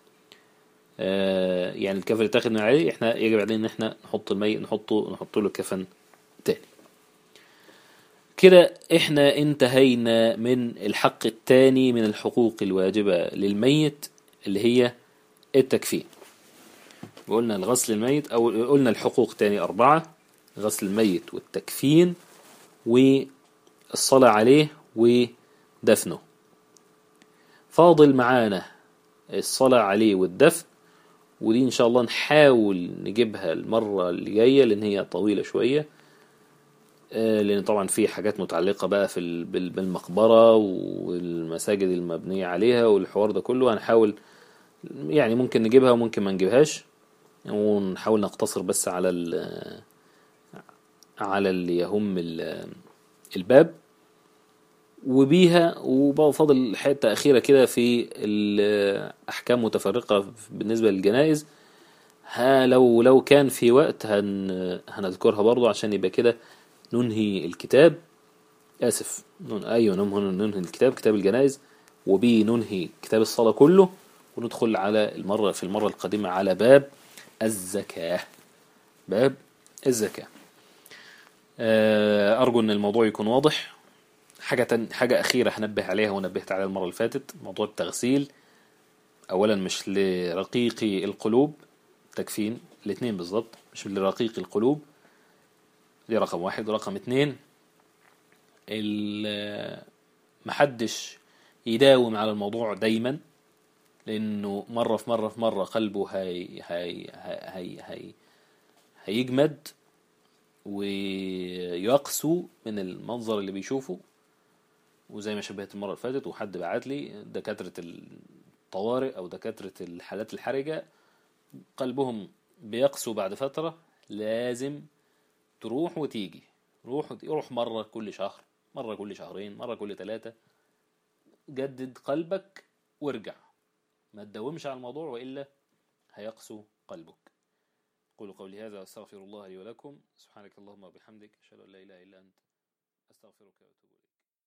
آه يعني الكفن اللي اتاخد من عليه احنا يجب علينا ان احنا نحط الميت نحطه نحط له كفن تاني كده احنا انتهينا من الحق الثاني من الحقوق الواجبة للميت اللي هي التكفين قلنا الغسل الميت او قلنا الحقوق تاني اربعة غسل الميت والتكفين والصلاة عليه ودفنه فاضل معانا الصلاة عليه والدفن ودي ان شاء الله نحاول نجيبها المرة اللي جاية لان هي طويلة شوية آه، لان طبعا في حاجات متعلقة بقى في ال- بال- بالمقبرة والمساجد المبنية عليها والحوار ده كله هنحاول يعني ممكن نجيبها وممكن ما نجيبهاش ونحاول نقتصر بس على ال- على اللي يهم ال- الباب وبيها وبقى فاضل حتة أخيرة كده في الأحكام متفرقة بالنسبة للجنائز ها لو لو كان في وقت هن هنذكرها برضو عشان يبقى كده ننهي الكتاب آسف نن... أيوة ننهي, ننهي الكتاب كتاب الجنائز وبيه ننهي كتاب الصلاة كله وندخل على المرة في المرة القادمة على باب الزكاة باب الزكاة آه، أرجو أن الموضوع يكون واضح حاجة تن... حاجة أخيرة هنبه عليها ونبهت عليها المرة اللي فاتت موضوع التغسيل أولا مش لرقيق القلوب تكفين الاثنين بالظبط مش لرقيق القلوب دي رقم واحد ورقم اتنين ال- محدش يداوم على الموضوع دايما لأنه مرة في مرة في مرة قلبه هي هي هي هي هيجمد ويقسو من المنظر اللي بيشوفه وزي ما شبهت المرة اللي فاتت وحد بعت لي دكاترة الطوارئ أو دكاترة الحالات الحرجة قلبهم بيقسو بعد فترة لازم تروح وتيجي روح وت- روح مرة كل شهر مرة كل شهرين مرة كل ثلاثة جدد قلبك وارجع ما تداومش على الموضوع وإلا هيقسو قلبك قولوا قولي هذا واستغفر الله لي ولكم سبحانك اللهم وبحمدك أشهد أن لا إله إلا أنت أستغفرك وأتوب إليك